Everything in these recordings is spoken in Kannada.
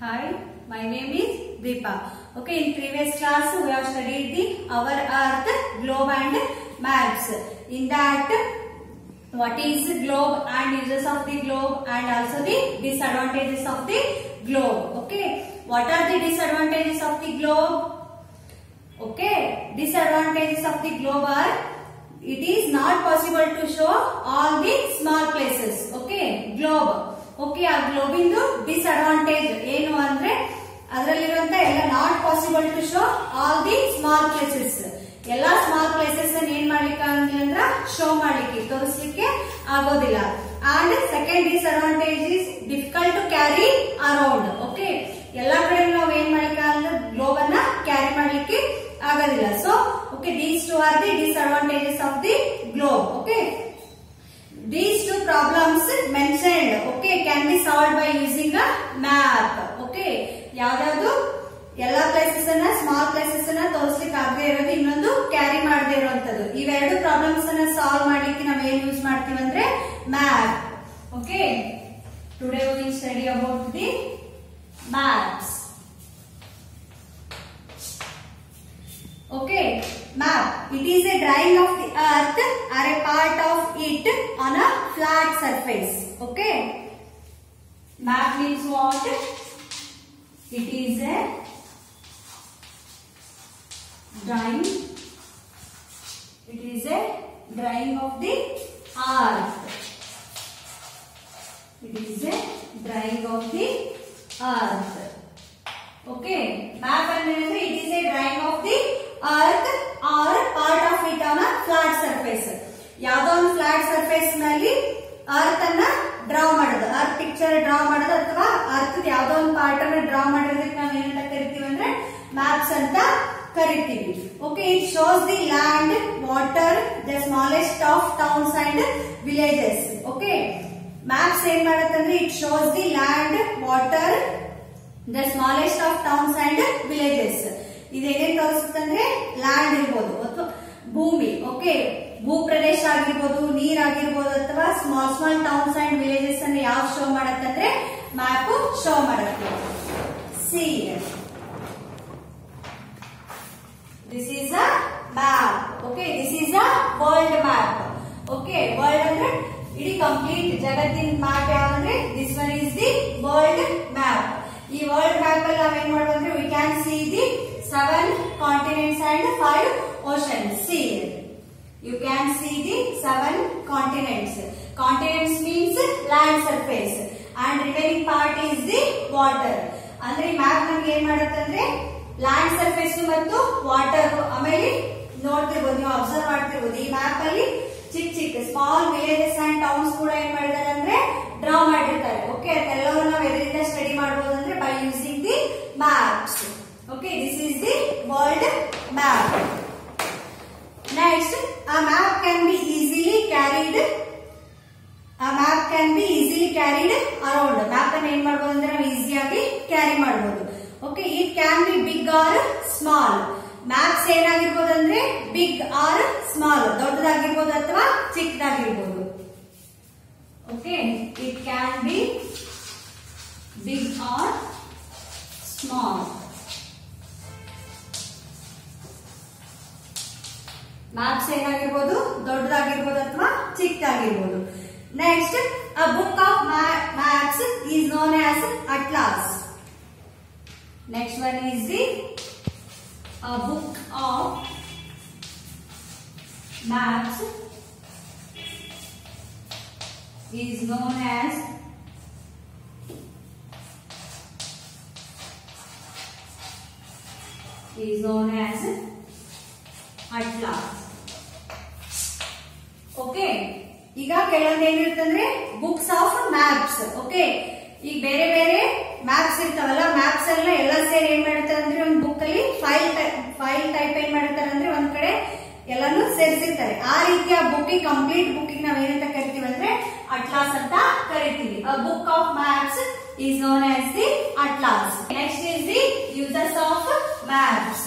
Hi, my name is Deepa. Okay, in previous class we have studied the our earth, globe and maps. In that, what is globe and uses of the globe and also the disadvantages of the globe. Okay, what are the disadvantages of the globe? Okay, disadvantages of the globe are it is not possible to show all the small places. Okay, globe. Okay ಆ ಗ್ಲೋಬಿಂದು ಡಿಸ್ಅಡ್ವಾಂಟೇಜ್ ಏನು ಅಂದ್ರೆ ಅದರಲ್ಲಿರುವಂತ ಎಲ್ಲ not possible to show all the small places ಎಲ್ಲಾ ಸ್ಮಾಲ್ ಪ್ಲೇಸಸ್ ಏನ್ ಮಾಡ್ಲಿಕ್ಕೆ ಆಗಂಗಿಲ್ಲ ಅಂದ್ರ ಶೋ ಮಾಡ್ಲಿಕ್ಕೆ ತೋರಿಸ್ಲಿಕ್ಕೆ ಆಗೋದಿಲ್ಲ and second disadvantage is difficult to carry around okay ಎಲ್ಲಾ ಕಡೆ ನಾವು ಏನ್ ಮಾಡ್ಲಿಕ್ಕೆ ಅಂದ್ರೆ ಗ್ಲೋಬ್ ಅನ್ನ ಕ್ಯಾರಿ ಮಾಡ್ಲಿಕ್ಕೆ ಆಗೋದಿಲ್ಲ so okay these two are the disadvantages of the globe okay These two problems mentioned, okay, can be solved by using a map. Okay, ಯಾವ್ದಾವ್ದು ಎಲ್ಲಾ ಪ್ಲೇಸಸ್ ಅನ್ನ ಸ್ಮಾಲ್ ಪ್ಲೇಸಸ್ ಅನ್ನ ತೋರಿಸ್ಲಿಕ್ಕೆ ಆಗದೆ ಇರೋದು ಇನ್ನೊಂದು ಕ್ಯಾರಿ ಮಾಡದೇ ಇರುವಂತದ್ದು ಇವೆರಡು ಪ್ರಾಬ್ಲಮ್ಸ್ ಅನ್ನ ಸಾಲ್ವ್ ಮಾಡ್ಲಿಕ್ಕೆ ನಾವ್ ಏನ್ ಯೂಸ್ ಮಾಡ್ತೀವಿ ಅಂದ್ರೆ map okay today will study about the maps Okay, map. It is a drawing of the earth or a part of it on a flat surface. Okay. Map means what? It is a drawing. It is a drawing of the earth. It is a drawing of the earth. Okay map ಅಂದ್ರೆ it is a drawing of the earth or part of it on flat surface ಯಾವ್ದೋ ಒಂದು ಫ್ಲಾಟ್ ಸರ್ಫೇಸ್ ನಲ್ಲಿ ಅರ್ತ್ ಅನ್ನ ಡ್ರಾ ಮಾಡೋದು ಅರ್ತ್ ಪಿಕ್ಚರ್ ಡ್ರಾ ಮಾಡೋದು ಅಥವಾ ಅರ್ತ್ ಯಾವ್ದೋ ಒಂದು ಪಾರ್ಟ್ ಅನ್ನ ಡ್ರಾ ಮಾಡೋದಕ್ಕೆ ನಾವ್ ಏನಂತ ಕರಿತೀವಿ ಅಂದ್ರೆ ಮ್ಯಾಪ್ಸ್ ಅಂತ ಕರಿತೀವಿ okay it shows the land water the smallest of towns and villages okay maps ಏನ್ ಮಾಡತ್ತಂದ್ರೆ it shows the land water the smallest of towns and villages ಇದೇನೇನ್ ತೋರಿಸುತ್ತಂದ್ರೆ ಲ್ಯಾಂಡ್ ಇರ್ಬೋದು ಅಥವಾ ಭೂಮಿ ಓಕೆ ಭೂ ಪ್ರದೇಶ ಆಗಿರ್ಬೋದು ನೀರ್ ಆಗಿರ್ಬೋದು ಅಥವಾ small small towns and villages ಅನ್ನು ಯಾವ ಶೋ ಮಾಡತ್ತಂದ್ರೆ ಮ್ಯಾಪ್ ಶೋ ಮಾಡುತ್ತೆ see this is a map okay this is a world map okay world ಅಂದ್ರೆ ಇಡೀ ಕಂಪ್ಲೀಟ್ ಜಗತ್ತಿನ ಮ್ಯಾಪ್ ಯಾವಂದ್ರೆ this one is the world map ಈ ವರ್ಲ್ಡ್ ಮ್ಯಾಪ್ ಅಲ್ಲಿ ನಾವೇನ್ ಮಾಡ್ಬೋದು ಅಂದ್ರೆ we can see the seven continents and five oceans see you can see the seven continents continents means land surface and remaining part is the water ಅಂದ್ರೆ ಈ ಮ್ಯಾಪ್ ನಮ್ಗೆ ಏನ್ ಮಾಡುತ್ತಂದ್ರೆ ಲ್ಯಾಂಡ್ ಸರ್ಫೇಸ್ ಮತ್ತು ವಾಟರ್ ಆಮೇಲೆ ನೋಡ್ತಿರ್ಬೋದು ನೀವು ಅಬ್ಸರ್ವ್ ಮಾಡ್ತಿರ್ಬೋದು ಈ ಮ್ಯಾಪ್ ಅಲ್ಲಿ ಚಿಕ್ಕ ಚಿಕ್ಕ ಸ್ಮಾಲ್ ವಿಲೇಜಸ್ ಅಂಡ್ ಟೌನ್ಸ್ ಕೂಡ ಏನ್ ಮಾಡಿದ್ದಾರೆ ಅಂದ್ರೆ ಡ್ರಾ ಮಾಡಿರ್ತಾರೆ ಓಕೆ ಅದೆಲ್ಲವೂ ನಾವು ಎದರಿಂದ ಸ್ಟಡಿ ಮಾಡಬಹುದು ಅಂದ್ರೆ by using the maps okay this is the world map next ಆ map can be easily carried a map can be easily carried around map ಅನ್ನು ಏನ್ ಮಾಡಬಹುದು ಅಂದ್ರೆ ನಾವು ಈಸಿಯಾಗಿ ಕ್ಯಾರಿ ಮಾಡಬಹುದು okay it can be big or small maps ಏನಾಗಿರ್ಬೋದು ಅಂದ್ರೆ ಬಿಗ್ ಆರ್ ಸ್ಮಾಲ್ ದೊಡ್ಡದಾಗಿರ್ಬೋದು ಅಥವಾ ಚಿಕ್ಕದಾಗಿರ್ಬೋದು okay it can be big or small maps ಏನಾಗಿರ್ಬೋದು ದೊಡ್ಡದಾಗಿರ್ಬೋದು ಅಥವಾ ಚಿಕ್ಕದಾಗಿರ್ಬೋದು next a book of maps is known as atlas next one is the a book of maps is known as is known as atlas okay ಈಗ ಕೆಲವೊಂದು ಏನಿರುತ್ತಂದ್ರೆ ಬುಕ್ಸ್ ಆಫ್ ಮ್ಯಾಪ್ಸ್ ಓಕೆ ಈಗ ಬೇರೆ ಬೇರೆ ಮ್ಯಾಪ್ಸ್ ಇರ್ತಾವಲ್ಲ ಮ್ಯಾಪ್ಸ್ ಎಲ್ಲ ಎಲ್ಲ ಸೇರಿ ಏನ್ ಮಾಡ್ತಾರೆ ಅಂದ್ರೆ ಒಂದು ಬುಕ್ ಅಲ್ಲಿ ಫೈಲ್ ಫೈಲ್ ಟೈಪ್ ಏನ್ ಮಾಡ್ತಾರೆ ಅಂದ್ರೆ ಒಂದ್ ಕಡೆ ಎಲ್ಲಾನು ಸೇರಿಸಿರ್ತಾರೆ ಆ ರೀತಿಯ ಬುಕ್ಕಿಂಗ್ ಕಂಪ್ಲೀಟ್ ಬುಕ್ಕಿಂಗ್ ನಾವ್ ಏನಂತ ಕರಿತೀವಿ ಅಂದ್ರೆ ಅಟ್ಲಾಸ್ ಅಂತ ಕರಿತೀವಿ a book of maps is known as the atlas next is the uses of maps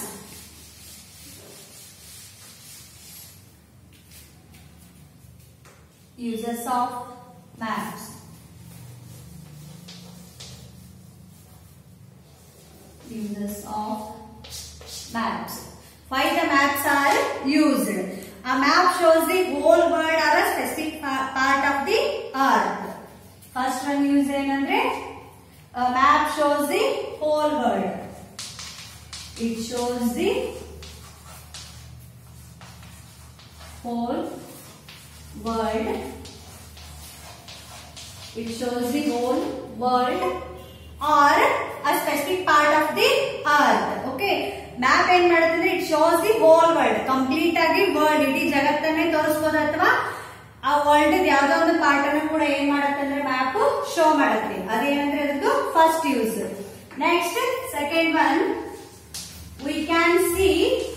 uses of maps uses of maps. Why the maps are used? A map shows the whole world or a specific pa- part of the earth. First one use ಏನಂದ್ರೆ a map shows the whole world. It shows the whole world. It shows the whole world or a specific part of the earth. Okay. Map ಏನ್ ಮಾಡುತ್ತಂದ್ರೆ it shows the whole world complete ಆಗಿ ವರ್ಲ್ಡ್ ಇಡೀ ಜಗತ್ತನ್ನೇ ತೋರಿಸಬಹುದು ಅಥವಾ ಆ ವರ್ಲ್ಡ್ ಯಾವ್ದೋ ಒಂದು ಪಾರ್ಟ್ ಅನ್ನು ಕೂಡ ಏನ್ ಮಾಡತ್ತಂದ್ರೆ ಮ್ಯಾಪ್ ಶೋ ಮಾಡುತ್ತೆ ಅದೇನಂದ್ರೆ ಅದಕ್ಕೆ first use next second one we can see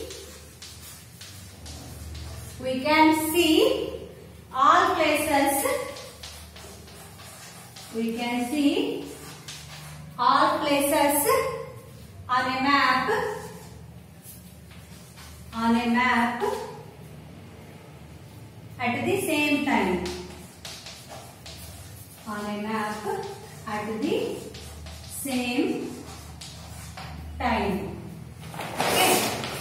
we can see all places we can see all places on a map on a map at the same time on a map at the same time okay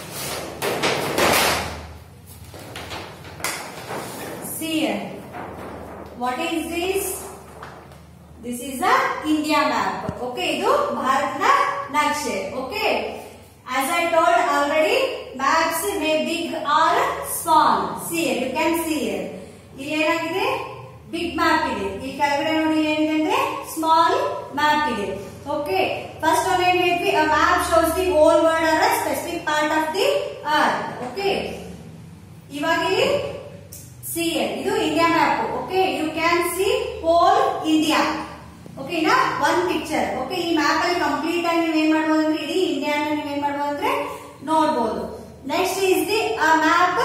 see here. What is this? This is a India map. Okay, ಇದು ಭಾರತದ ನಕ್ಷೆ. Okay. As I told already, maps may big or small. See here, you can see here. ಇಲ್ಲಿ ಏನಾಗಿದೆ ಬಿಗ್ ಮ್ಯಾಪ್ ಇದೆ ಈ ಕೆಳಗಡೆ ನೋಡಿ ಏನಿದೆ ಅಂದ್ರೆ ಸ್ಮಾಲ್ ಮ್ಯಾಪ್ ಇದೆ ಓಕೆ ಫಸ್ಟ್ ಒನ್ ಏನ್ ಹೇಳಿದ್ವಿ map shows the whole world or specific part of the earth okay ಇವಾಗ ಇಲ್ಲಿ ಸಿ ಇದು India map okay you can see whole India ಓಕೆನಾ ಒನ್ ಪಿಕ್ಚರ್ ಓಕೆ ಈ ಮ್ಯಾಪ್ ಅಲ್ಲಿ ಕಂಪ್ಲೀಟ್ ಆಗಿ ನೀವ್ ಏನ್ ಮಾಡ್ಬೋದು ಅಂದ್ರೆ ಇಡೀ ಇಂಡಿಯಾ ನೀವ್ ಏನ್ ಮಾಡ್ಬೋದು ಅಂದ್ರೆ ನೋಡ್ಬೋದು next is the map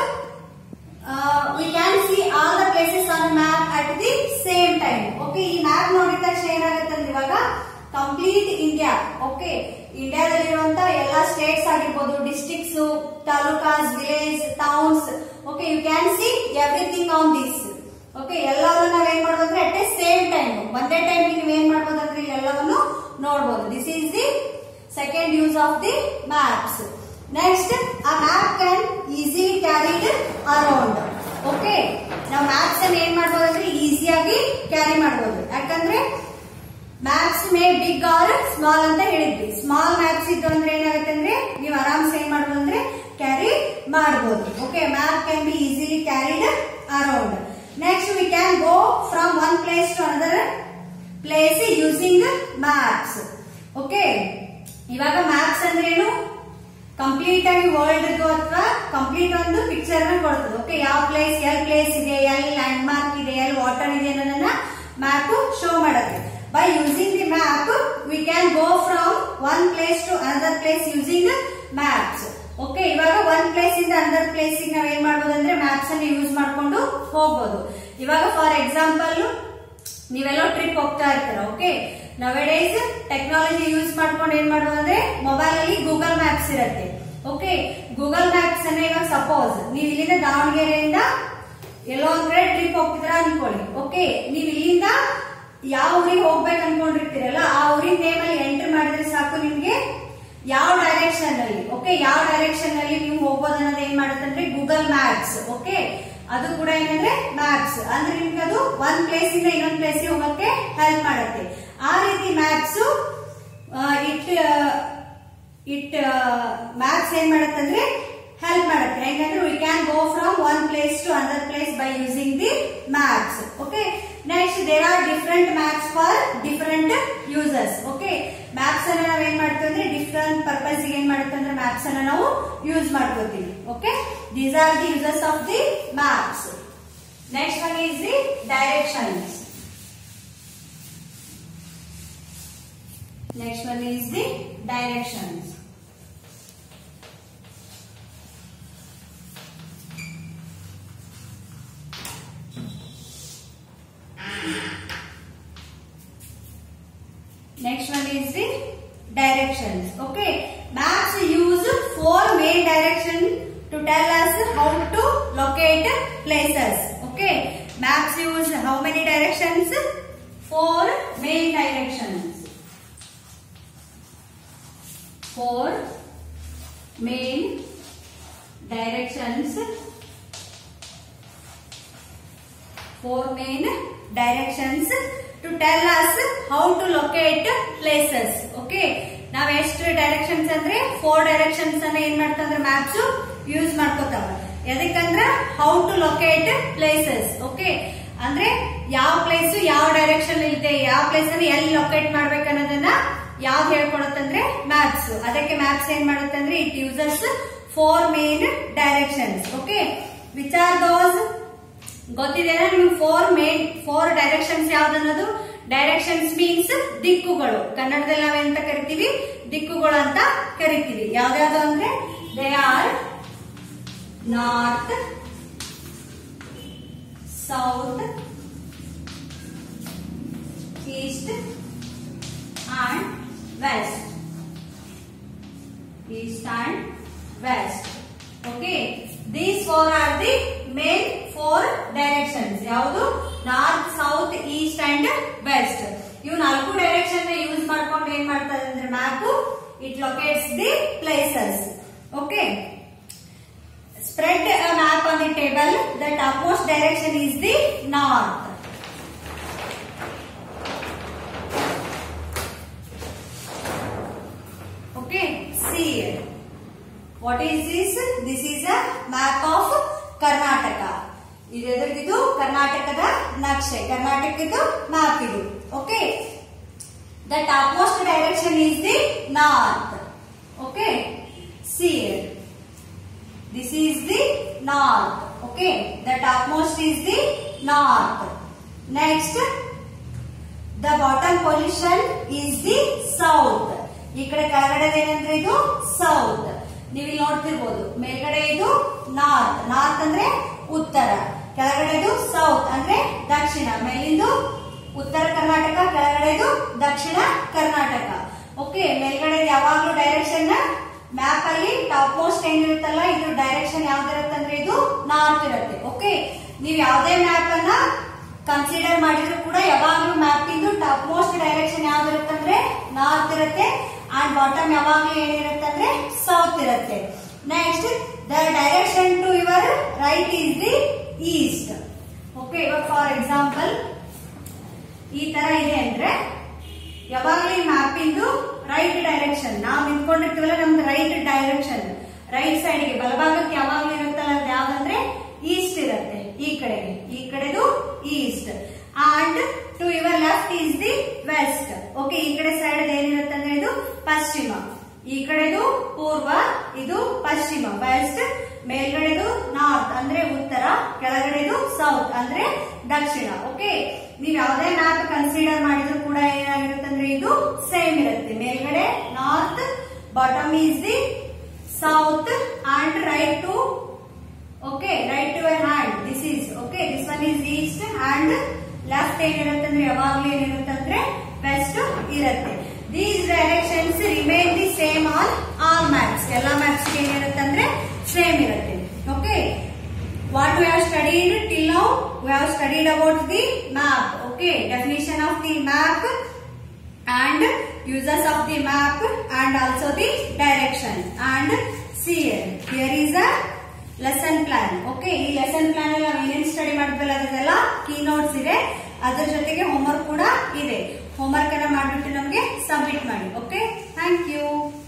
we can see all the places on map at the same time okay ಈ ಮ್ಯಾಪ್ ನೋಡಿದ ತಕ್ಷಣ ಏನಾಗುತ್ತೆ ಅಂದ್ರೆ ಇವಾಗ ಕಂಪ್ಲೀಟ್ ಇಂಡಿಯಾ ಓಕೆ ಇಂಡಿಯಾದಲ್ಲಿರುವಂತ ಎಲ್ಲಾ ಸ್ಟೇಟ್ಸ್ ಆಗಿರ್ಬೋದು districts talukas village towns okay you can see everything on this okay ಎಲ್ಲವನ್ನು ನಾವ್ ಏನ್ ಮಾಡ್ಬೋದು ಅಂದ್ರೆ ಅಟ್ ಎ ಸೇಮ್ ಟೈಮ್ ಒಂದೇ ಟೈಮ್ ನೀವು ಏನ್ ಮಾಡ್ಬೋದು ಅಂದ್ರೆ ಎಲ್ಲವನ್ನು ನೋಡ್ಬೋದು this is the second use of the maps next ಆ map can easily carried around okay ನಾವು ಮ್ಯಾಪ್ಸ್ ಅನ್ನು ಏನ್ ಮಾಡ್ಬೋದು ಅಂದ್ರೆ ಈಸಿಯಾಗಿ ಕ್ಯಾರಿ ಮಾಡ್ಬೋದು ಯಾಕಂದ್ರೆ maps may big or small ಅಂತ ಹೇಳಿದ್ವಿ ಸ್ಮಾಲ್ ಮ್ಯಾಪ್ಸ್ ಇದ್ದು ಅಂದ್ರೆ ಏನಾಗುತ್ತೆ ಅಂದ್ರೆ ನೀವು ಆರಾಮ್ಸೆ ಏನ್ ಮಾಡ್ಬೋದು ಅಂದ್ರೆ ಕ್ಯಾರಿ ಮಾಡಬಹುದು okay map can be easily carried around next we can go from one place to another place using maps okay ಇವಾಗ ಮ್ಯಾಪ್ಸ್ ಅಂದ್ರೆ ಏನು ಕಂಪ್ಲೀಟ್ ಆಗಿ ವರ್ಲ್ಡ್ ಅಥವಾ ಕಂಪ್ಲೀಟ್ ಒಂದು ಪಿಕ್ಚರ್ ನ ಕೊಡ್ತದೆ ಓಕೆ ಯಾವ ಪ್ಲೇಸ್ ಎಲ್ ಪ್ಲೇಸ್ ಇದೆ ಎಲ್ ಲ್ಯಾಂಡ್ ಮಾರ್ಕ್ ಇದೆ ಎಲ್ ವಾಟರ್ ಇದೆ ಅನ್ನೋದನ್ನ ಮ್ಯಾಪ್ ಶೋ ಮಾಡುತ್ತೆ by using the map we can go from one place to another place using maps okay ಇವಾಗ ಒಂದ್ ಪ್ಲೇಸ್ ಇಂದ ಅನದರ್ ಪ್ಲೇಸ್ ನಾವ್ ಏನ್ ಮಾಡ್ಬೋದು ಅಂದ್ರೆ ಮ್ಯಾಪ್ಸ್ ಅನ್ನು ಯೂಸ್ ಮಾಡ್ಕೊಂಡು ಹೋಗ್ಬೋದು ಇವಾಗ ಫಾರ್ ಎಕ್ಸಾಂಪಲ್ ನೀವೆಲ್ಲೋ ಟ್ರಿಪ್ ಹೋಗ್ತಾ ಇರ್ತೀರ ಓಕೆ ನವೆಡೇಸ್ ಟೆಕ್ನಾಲಜಿ ಯೂಸ್ ಮಾಡ್ಕೊಂಡು ಏನ್ ಮಾಡ್ಬೋದು ಅಂದ್ರೆ ಮೊಬೈಲ್ ಅಲ್ಲಿ ಗೂಗಲ್ ಮ್ಯಾಪ್ಸ್ ಇರುತ್ತೆ ಓಕೆ ಗೂಗಲ್ ಮ್ಯಾಪ್ಸ್ ಅನ್ನ ಇವಾಗ ಸಪೋಸ್ ನೀವು ಇಲ್ಲಿಂದ ದಾವಣಗೆರೆಯಿಂದ ಎಲ್ಲೋ ಒಂದ್ ಕಡೆ ಟ್ರಿಪ್ ಹೋಗ್ತಿದ್ರ ಅನ್ಕೊಳ್ಳಿ ಓಕೆ ನೀವು ಇಲ್ಲಿಂದ ಯಾವ ಊರಿಗೆ ಹೋಗ್ಬೇಕು ಅನ್ಕೊಂಡಿರ್ತೀರಲ್ಲ ಆ ಊರಿನ ನೇಮ್ ಅಲ್ಲಿ ಎಂಟರ್ ಮಾಡಿದ್ರೆ ಸಾಕು ನಿಮ್ಗೆ ಯಾವ ಡೈರೆಕ್ಷನ್ ಅಲ್ಲಿ ಓಕೆ ಯಾವ ಡೈರೆಕ್ಷನ್ ಅಲ್ಲಿ ನೀವು ಹೋಗ್ಬೋದು ಅನ್ನೋದು ಏನ್ ಮಾಡುತ್ತೆ ಅಂದ್ರೆ ಗೂಗಲ್ ಮ್ಯಾಪ್ಸ್ ಓಕೆ ಅದು ಕೂಡ ಏನಂದ್ರೆ ಮ್ಯಾಪ್ಸ್ ಅಂದ್ರೆ ನಿಮ್ಗೆ ಅದು ಒಂದ್ ಪ್ಲೇಸ್ ಇಂದ ಇನ್ನೊಂದ್ ಪ್ಲೇಸ್ ಹೋಗಕ್ಕೆ ಹೆಲ್ಪ್ ಮಾಡುತ್ತೆ ಆ ರೀತಿ ಮ್ಯಾಪ್ಸ್ ಇಟ್ ಇಟ್ ಮ್ಯಾಪ್ಸ್ ಏನ್ ಮಾಡುತ್ತೆ ಅಂದ್ರೆ ಹೆಲ್ಪ್ ಮಾಡುತ್ತೆ ಯಾಕಂದ್ರೆ we can go from one place to other place by using the maps okay next there are different maps for different users okay maps ಅನ್ನ ನಾವ್ ಏನ್ ಮಾಡ್ತೀವಿ ಅಂದ್ರೆ ಡಿಫರೆಂಟ್ ಪರ್ಪಸ್ ಏನ್ ಮಾಡುತ್ತೆ ಅಂದ್ರೆ ಮ್ಯಾಪ್ಸ್ ಅನ್ನ ನಾವು ಯೂಸ್ ಮಾಡ್ಕೋತೀವಿ okay these are the uses of the maps next one is the directions next one is the directions Next one is the directions. Okay. Maps use four main direction to tell us how to locate places. Okay. Maps use how many directions? Four main directions. four main directions four main directions to tell us how to locate places okay ನಾವ್ ಎಷ್ಟು ಡೈರೆಕ್ಷನ್ಸ್ ಅಂದ್ರೆ ಫೋರ್ ಡೈರೆಕ್ಷನ್ಸ್ ಅನ್ನ ಏನ್ ಮಾಡ್ತಂದ್ರೆ ಮ್ಯಾಪ್ಸ್ ಯೂಸ್ ಮಾಡ್ಕೋತಾವ ಎದಕ್ಕಂದ್ರ how to locate places okay ಅಂದ್ರೆ ಯಾವ ಪ್ಲೇಸ್ ಯಾವ ಡೈರೆಕ್ಷನ್ ಇದೆ ಯಾವ ಪ್ಲೇಸ್ ಅನ್ನ ಎಲ್ಲಿ ಲೊಕೇಟ್ ಮಾಡ್ಬೇಕು ಅನ್ನೋದನ್ನ ಯಾವ್ದು ಹೇಳ್ಕೊಡತ್ತಂದ್ರೆ ಮ್ಯಾಪ್ಸ್ ಅದಕ್ಕೆ ಮ್ಯಾಪ್ಸ್ ಏನ್ ಮಾಡುತ್ತಂದ್ರೆ it uses four main directions okay which are those ಗೊತ್ತಿದೆನಾ ನಿಮ್ಗೆ ಫೋರ್ ಮೇನ್ ಫೋರ್ ಡೈರೆಕ್ಷನ್ಸ್ ಯಾವ್ದನ್ನೋದು ಡೈರೆಕ್ಷನ್ಸ್ ಮೀನ್ಸ್ ದಿಕ್ಕುಗಳು ಕನ್ನಡದಲ್ಲಿ ನಾವೆಂತ ಕರಿತೀವಿ ದಿಕ್ಕುಗಳು ಅಂತ ಕರಿತೀವಿ ಯಾವ್ದಾವ್ದು ಅಂದ್ರೆ they are north south east and west east and west okay these four are the main four directions ಯಾವುದು north south east and west ಇವು ನಾಲ್ಕು ಡೈರೆಕ್ಷನ್ ಯೂಸ್ ಮಾಡ್ಕೊಂಡು ಏನ್ ಮಾಡ್ತಾರೆ ಅಂದ್ರೆ map it locates the places okay spread a map on the table the topmost direction is the north okay see here what is this this is a map of karnataka ಇದು ಎದುರಿಗಿದು ಕರ್ನಾಟಕದ ನಕ್ಷೆ ಕರ್ನಾಟಕದ ಮ್ಯಾಪ್ ಇದು okay the top most direction is the north okay see this is the north okay the top most is the north next the bottom position is the south ಈ ಕಡೆ ಕೆಳಗಡೆ ಏನಂದ್ರೆ ಇದು ಸೌತ್ ನೀವು ಇಲ್ಲಿ ನೋಡ್ತಿರ್ಬೋದು ಮೇಲ್ಗಡೆ ಇದು ನಾರ್ತ್ ನಾರ್ತ್ ಅಂದ್ರೆ ಉತ್ತರ ಕೆಳಗಡೆದು ಸೌತ್ ಅಂದ್ರೆ ದಕ್ಷಿಣ ಮೇಲಿಂದು ಉತ್ತರ ಕರ್ನಾಟಕ ಕೆಳಗಡೆದು ದಕ್ಷಿಣ ಕರ್ನಾಟಕ ಓಕೆ ಮೇಲ್ಗಡೆ ಯಾವಾಗ್ಲೂ ಡೈರೆಕ್ಷನ್ ಮ್ಯಾಪ್ ಅಲ್ಲಿ ಟಾಪ್ ಮೋಸ್ಟ್ ಏನಿರುತ್ತಲ್ಲ ಇದು ಡೈರೆಕ್ಷನ್ ಯಾವ್ದಿರುತ್ತೆ ಅಂದ್ರೆ ಇದು ನಾರ್ತ್ ಇರುತ್ತೆ ಓಕೆ ನೀವು ಯಾವ್ದೇ ಮ್ಯಾಪ್ ಅನ್ನ ಕನ್ಸಿಡರ್ ಮಾಡಿದ್ರು ಕೂಡ ಯಾವಾಗ್ಲೂ ಮ್ಯಾಪ್ ಇಂದು ಟಾಪ್ ಮೋಸ್ಟ್ ಡೈರೆಕ್ಷನ್ ಯಾವ್ದಿರುತ್ತೆ ಅಂದ್ರೆ ನಾರ್ತ್ ಇರುತ್ತೆ ಅಂಡ್ ಬಾಟಮ್ ಯಾವಾಗ್ಲೂ ಏನಿರುತ್ತೆ ಅಂದ್ರೆ ಸೌತ್ ಇರುತ್ತೆ next the direction to your right is the east okay ಇವಾಗ ಫಾರ್ ಎಕ್ಸಾಂಪಲ್ ಈ ತರ ಇದೆ ಅಂದ್ರೆ ಯಾವಾಗ್ಲೂ ಈ ಮ್ಯಾಪ್ ಇಂದು ರೈಟ್ ಡೈರೆಕ್ಷನ್ ನಾವು ನಿಂತ್ಕೊಂಡಿರ್ತೀವಲ್ಲ ನಮ್ದು ರೈಟ್ ಡೈರೆಕ್ಷನ್ ರೈಟ್ ಸೈಡ್ಗೆ ಬಲಭಾಗಕ್ಕೆ ಯಾವಾಗ್ಲೂ ಇರುತ್ತಲ್ಲ ಅದು ಯಾವ್ದಂದ್ರೆ ಈಸ್ಟ್ ಇರುತ್ತೆ ಈ ಕಡೆಗೆ ಈ ಕಡೆದು east and to your left is the west okay ಈ ಕಡೆ ಸೈಡ್ ಏನಿರುತ್ತೆ ಅಂದ್ರೆ ಇದು ಪಶ್ಚಿಮ ಈ ಕಡೆದು ಪೂರ್ವ ಇದು ಪಶ್ಚಿಮ ವೆಸ್ಟ್ ಮೇಲ್ಗಡೆದು ನಾರ್ತ್ ಅಂದ್ರೆ ಉತ್ತರ ಕೆಳಗಡೆದು ಸೌತ್ ಅಂದ್ರೆ ದಕ್ಷಿಣ ಓಕೆ ನೀವ್ ಯಾವ್ದೇ ಮ್ಯಾಪ್ ಕನ್ಸಿಡರ್ ಮಾಡಿದ್ರು ಕೂಡ ಏನಾಗಿರುತ್ತೆ ಅಂದ್ರೆ ಇದು ಸೇಮ್ ಇರುತ್ತೆ ಮೇಲ್ಗಡೆ north bottom is the south and right to okay right to your hand this is okay this one is east and left ಏನಿರುತ್ತೆ ಅಂದ್ರೆ ಯಾವಾಗ್ಲೂ ಏನಿರುತ್ತೆ ಅಂದ್ರೆ ವೆಸ್ಟ್ ಇರುತ್ತೆ these directions remain the same on all maps ಎಲ್ಲ ಮ್ಯಾಪ್ಸ್ ಏನಿರುತ್ತೆ ಅಂದ್ರೆ ಸೇಮ್ ಇರುತ್ತೆ okay what we have studied till now we have studied about the map okay definition of the map and uses of the map and also the direction and see here here is a lesson plan okay ಈ ಲೆಸನ್ ಪ್ಲಾನ್ ಅಲ್ಲಿ ನಾವು ಏನೇನು ಸ್ಟಡಿ ಮಾಡಿದ್ವಲ್ಲ ಅದೆಲ್ಲ ಕೀ ನೋಟ್ಸ್ ಇದೆ ಅದ್ರ ಜೊತೆಗೆ ಹೋಮ್ವರ್ಕ್ ಕೂಡ ಇದೆ ಹೋಮ್ವರ್ಕ್ ಅನ್ನ ಮಾಡ್ಬಿಟ್ಟು ನಮಗೆ ಸಬ್ಮಿಟ್ ಮಾಡಿ ಓಕೆ ಥ್ಯಾಂಕ್ ಯು